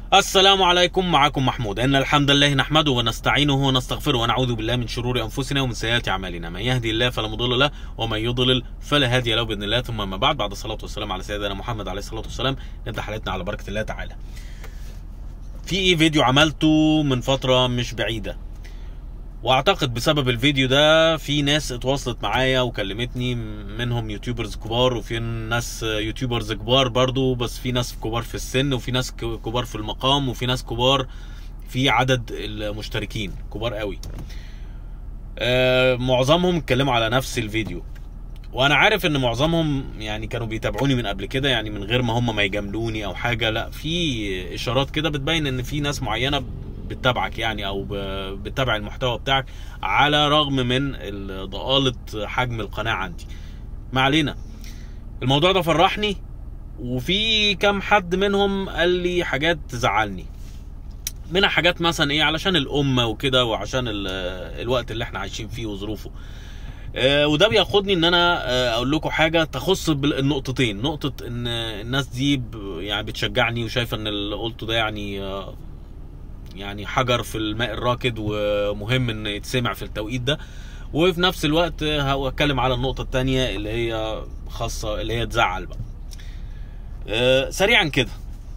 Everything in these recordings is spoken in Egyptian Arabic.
السلام عليكم معكم محمود ان الحمد لله نحمده ونستعينه ونستغفره ونعوذ بالله من شرور انفسنا ومن سيئات اعمالنا من يهدي الله فلا مضل له ومن يضلل فلا هادي له باذن الله ثم ما بعد بعد الصلاه والسلام على سيدنا محمد عليه الصلاه والسلام نبدا حلقتنا على بركه الله تعالى في ايه فيديو عملته من فتره مش بعيده واعتقد بسبب الفيديو ده في ناس اتواصلت معايا وكلمتني منهم يوتيوبرز كبار وفي ناس يوتيوبرز كبار برضو بس في ناس كبار في السن وفي ناس كبار في المقام وفي ناس كبار في عدد المشتركين كبار قوي آه، معظمهم اتكلموا على نفس الفيديو وانا عارف ان معظمهم يعني كانوا بيتابعوني من قبل كده يعني من غير ما هم ما يجاملوني او حاجه لا في اشارات كده بتبين ان في ناس معينه بتتابعك يعني او بتتابع المحتوى بتاعك على رغم من ضآلة حجم القناة عندي ما علينا الموضوع ده فرحني وفي كام حد منهم قال لي حاجات تزعلني منها حاجات مثلا ايه علشان الامه وكده وعشان الوقت اللي احنا عايشين فيه وظروفه آه وده بياخدني ان انا آه اقول لكم حاجه تخص النقطتين نقطه ان الناس دي يعني بتشجعني وشايفه ان اللي قلته ده يعني آه يعني حجر في الماء الراكد ومهم ان يتسمع في التوقيت ده وفي نفس الوقت هتكلم على النقطه الثانيه اللي هي خاصه اللي هي تزعل بقى أه سريعا كده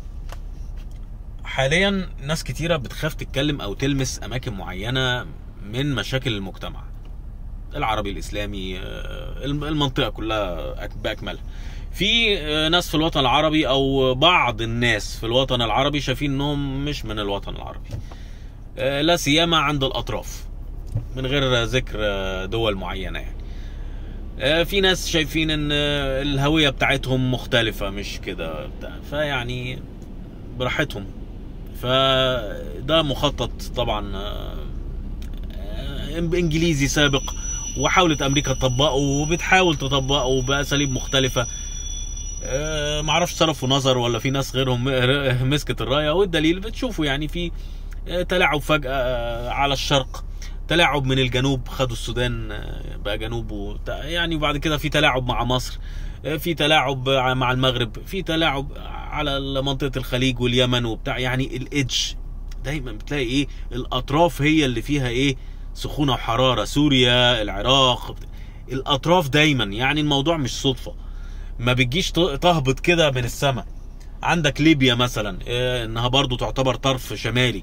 حاليا ناس كتيره بتخاف تتكلم او تلمس اماكن معينه من مشاكل المجتمع العربي الاسلامي المنطقه كلها باكملها في ناس في الوطن العربي او بعض الناس في الوطن العربي شايفين انهم مش من الوطن العربي لا سيما عند الاطراف من غير ذكر دول معينه يعني في ناس شايفين ان الهويه بتاعتهم مختلفه مش كده فيعني براحتهم فده مخطط طبعا انجليزي سابق وحاولت امريكا تطبقه وبتحاول تطبقه باساليب مختلفه أه معرفش صرفوا نظر ولا في ناس غيرهم مسكت الرايه والدليل بتشوفوا يعني في تلاعب فجاه على الشرق تلاعب من الجنوب خدوا السودان بقى جنوب يعني وبعد كده في تلاعب مع مصر في تلاعب مع المغرب في تلاعب على منطقه الخليج واليمن وبتاع يعني الايدج دايما بتلاقي ايه الاطراف هي اللي فيها ايه سخونه وحراره سوريا العراق الاطراف دايما يعني الموضوع مش صدفه ما بتجيش تهبط كده من السماء عندك ليبيا مثلا انها برضو تعتبر طرف شمالي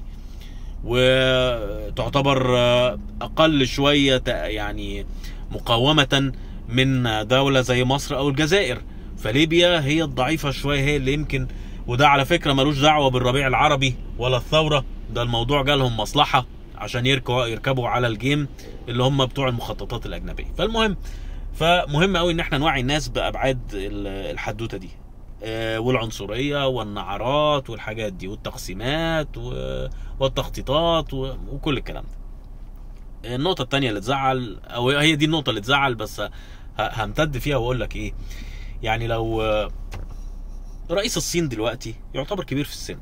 وتعتبر اقل شويه يعني مقاومه من دوله زي مصر او الجزائر فليبيا هي الضعيفه شويه هي اللي يمكن وده على فكره ملوش دعوه بالربيع العربي ولا الثوره ده الموضوع جالهم مصلحه عشان يركبوا يركبوا على الجيم اللي هم بتوع المخططات الاجنبيه فالمهم فمهم قوي ان احنا نوعي الناس بابعاد الحدوته دي والعنصريه والنعرات والحاجات دي والتقسيمات والتخطيطات وكل الكلام ده النقطه الثانيه اللي تزعل او هي دي النقطه اللي تزعل بس همتد فيها واقول لك ايه يعني لو رئيس الصين دلوقتي يعتبر كبير في السن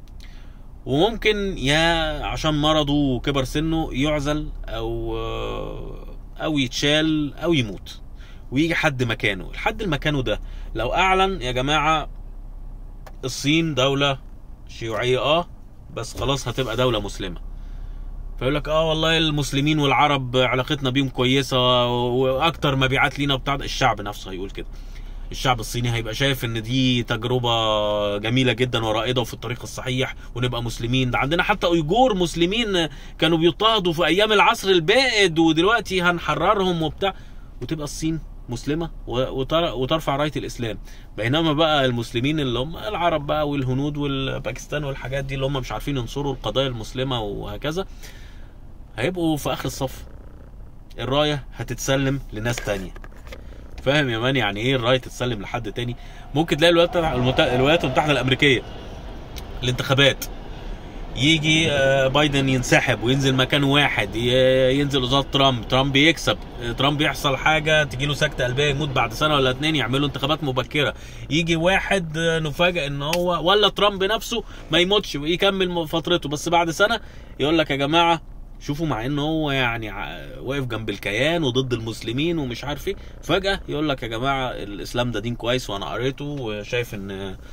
وممكن يا عشان مرضه وكبر سنه يعزل او او يتشال او يموت ويجي حد مكانه الحد المكانه ده لو اعلن يا جماعه الصين دوله شيوعيه اه بس خلاص هتبقى دوله مسلمه فيقول لك اه والله المسلمين والعرب علاقتنا بيهم كويسه واكتر مبيعات لينا بتاع الشعب نفسه هيقول كده الشعب الصيني هيبقى شايف ان دي تجربه جميله جدا ورائده وفي الطريق الصحيح ونبقى مسلمين ده عندنا حتى ايجور مسلمين كانوا بيضطهدوا في ايام العصر البائد ودلوقتي هنحررهم وبتاع وتبقى الصين مسلمه وترفع رايه الاسلام بينما بقى المسلمين اللي هم العرب بقى والهنود والباكستان والحاجات دي اللي هم مش عارفين ينصروا القضايا المسلمه وهكذا هيبقوا في اخر الصف الرايه هتتسلم لناس تانية فاهم يا مان يعني ايه الرايه تتسلم لحد تاني ممكن تلاقي الولايات الولايات المتحده الامريكيه الانتخابات يجي بايدن ينسحب وينزل مكان واحد ينزل قصاد ترامب ترامب يكسب ترامب يحصل حاجه تجي له سكته قلبيه يموت بعد سنه ولا اتنين يعملوا انتخابات مبكره يجي واحد نفاجئ ان هو ولا ترامب نفسه ما يموتش ويكمل فترته بس بعد سنه يقول لك يا جماعه شوفوا مع ان هو يعني واقف جنب الكيان وضد المسلمين ومش عارف ايه فجاه يقول لك يا جماعه الاسلام ده دين كويس وانا قريته وشايف ان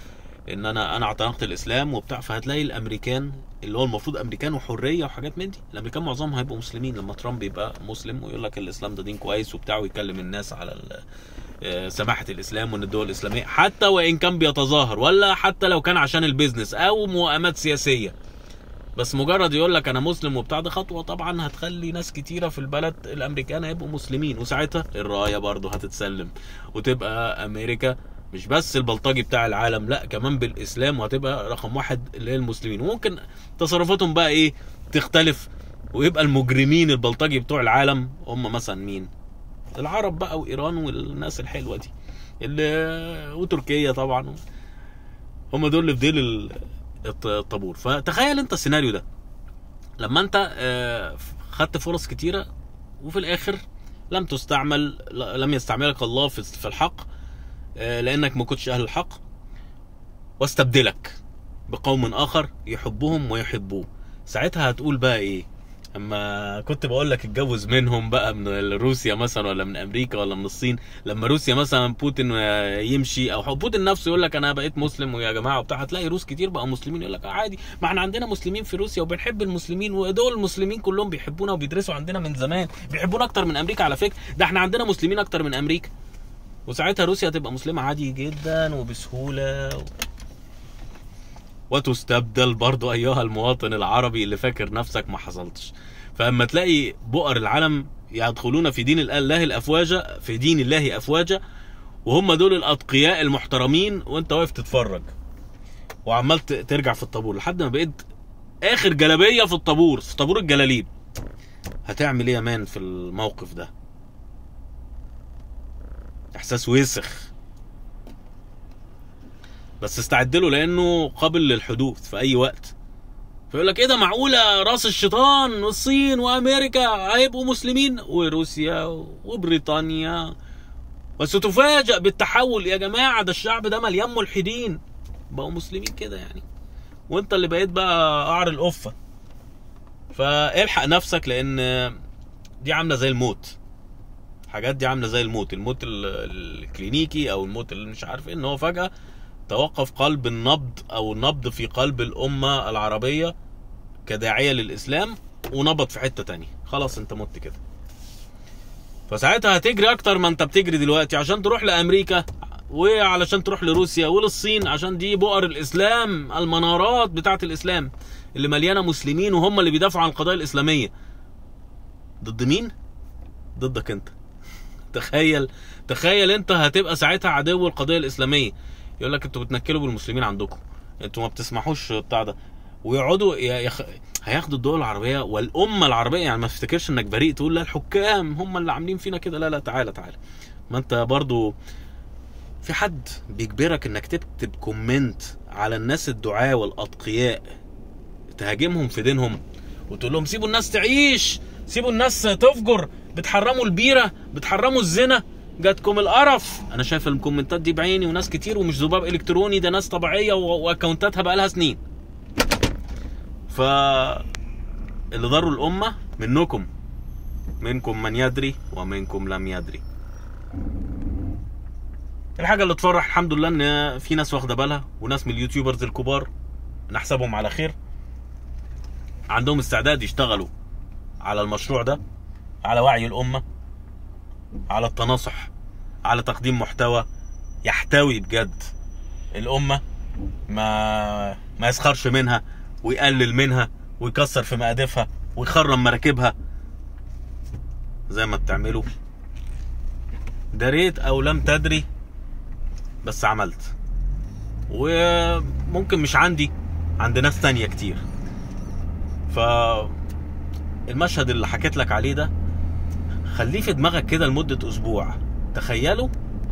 ان انا انا اعتنقت الاسلام وبتاع فهتلاقي الامريكان اللي هو المفروض امريكان وحريه وحاجات من دي الامريكان معظمهم هيبقوا مسلمين لما ترامب يبقى مسلم ويقول لك الاسلام ده دين كويس وبتاع ويكلم الناس على ال- آه، سماحه الاسلام وان الدول الاسلاميه حتى وان كان بيتظاهر ولا حتى لو كان عشان البيزنس او موائمات سياسيه بس مجرد يقول لك انا مسلم وبتاع ده خطوه طبعا هتخلي ناس كتيره في البلد الامريكان هيبقوا مسلمين وساعتها الرايه برضه هتتسلم وتبقى امريكا مش بس البلطجي بتاع العالم لا كمان بالاسلام وهتبقى رقم واحد اللي هي المسلمين وممكن تصرفاتهم بقى ايه تختلف ويبقى المجرمين البلطجي بتوع العالم هم مثلا مين العرب بقى وايران والناس الحلوه دي اللي وتركيا طبعا هم دول اللي في ديل ال- الط- الطابور فتخيل انت السيناريو ده لما انت آه، خدت فرص كتيره وفي الاخر لم تستعمل لم يستعملك الله في في الحق آه، لانك ما كنتش اهل الحق واستبدلك بقوم اخر يحبهم ويحبوه ساعتها هتقول بقى ايه اما كنت بقول لك اتجوز منهم بقى من روسيا مثلا ولا من امريكا ولا من الصين لما روسيا مثلا بوتين آه، يمشي او بوتين نفسه يقول لك انا بقيت مسلم ويا جماعه وبتاع هتلاقي روس كتير بقى مسلمين يقول لك آه عادي ما احنا عندنا مسلمين في روسيا وبنحب المسلمين ودول المسلمين كلهم بيحبونا وبيدرسوا عندنا من زمان بيحبونا اكتر من امريكا على فكره ده احنا عندنا مسلمين اكتر من امريكا وساعتها روسيا هتبقى مسلمه عادي جدا وبسهوله و... وتستبدل برضو ايها المواطن العربي اللي فاكر نفسك ما حصلتش فاما تلاقي بؤر العالم يدخلون في دين الله الافواجا في دين الله افواجا وهم دول الاتقياء المحترمين وانت واقف تتفرج وعمال ت- ترجع في الطابور لحد ما بقيت اخر جلابيه في الطابور في طابور الجلاليب هتعمل ايه يا مان في الموقف ده احساس وسخ بس استعد له لانه قابل للحدوث في اي وقت فيقول لك ايه ده معقوله راس الشيطان والصين وامريكا هيبقوا مسلمين وروسيا وبريطانيا وستفاجأ بالتحول يا جماعه ده الشعب ده مليان ملحدين بقوا مسلمين كده يعني وانت اللي بقيت بقى قعر القفه فالحق نفسك لان دي عامله زي الموت الحاجات دي عامله زي الموت الموت ال- الكلينيكي او الموت اللي مش عارف ايه ان هو فجاه توقف قلب النبض او النبض في قلب الامه العربيه كداعيه للاسلام ونبض في حته تانية خلاص انت مت كده فساعتها هتجري اكتر ما انت بتجري دلوقتي عشان تروح لامريكا وعلشان تروح لروسيا وللصين عشان دي بؤر الاسلام المنارات بتاعه الاسلام اللي مليانه مسلمين وهم اللي بيدافعوا عن القضايا الاسلاميه ضد مين ضدك انت تخيل تخيل انت هتبقى ساعتها عدو القضيه الاسلاميه يقول لك انتوا بتنكلوا بالمسلمين عندكم انتوا ما بتسمحوش بتاع ده ويقعدوا ي- يخ... هياخدوا الدول العربيه والامه العربيه يعني ما تفتكرش انك بريء تقول لا الحكام هم اللي عاملين فينا كده لا لا تعالى تعالى ما انت برضو في حد بيجبرك انك تكتب كومنت على الناس الدعاة والاتقياء تهاجمهم في دينهم وتقول لهم سيبوا الناس تعيش سيبوا الناس تفجر بتحرموا البيره بتحرموا الزنا جاتكم القرف انا شايف الكومنتات دي بعيني وناس كتير ومش ذباب الكتروني ده ناس طبيعيه و- واكونتاتها بقالها سنين ف اللي ضروا الامه منكم منكم من يدري ومنكم لم يدري الحاجه اللي تفرح الحمد لله ان في ناس واخده بالها وناس من اليوتيوبرز الكبار نحسبهم على خير عندهم استعداد يشتغلوا على المشروع ده على وعي الامه على التناصح على تقديم محتوى يحتوي بجد الامه ما ما يسخرش منها ويقلل منها ويكسر في مقادفها ويخرم مراكبها زي ما بتعملوا دريت او لم تدري بس عملت وممكن مش عندي عند ناس تانية كتير ف المشهد اللي حكيت لك عليه ده خليه في دماغك كده لمدة أسبوع تخيله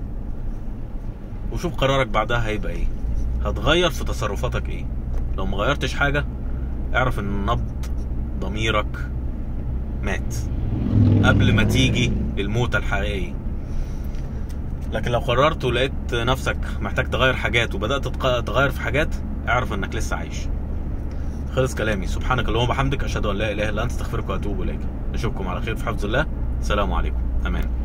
وشوف قرارك بعدها هيبقى ايه هتغير في تصرفاتك ايه لو ما غيرتش حاجة اعرف ان نبض ضميرك مات قبل ما تيجي الموتة الحقيقية لكن لو قررت ولقيت نفسك محتاج تغير حاجات وبدأت تتق- تغير في حاجات اعرف انك لسه عايش خلص كلامي سبحانك اللهم وبحمدك اشهد ان لا اله الا انت استغفرك واتوب اليك اشوفكم على خير في حفظ الله السلام عليكم امان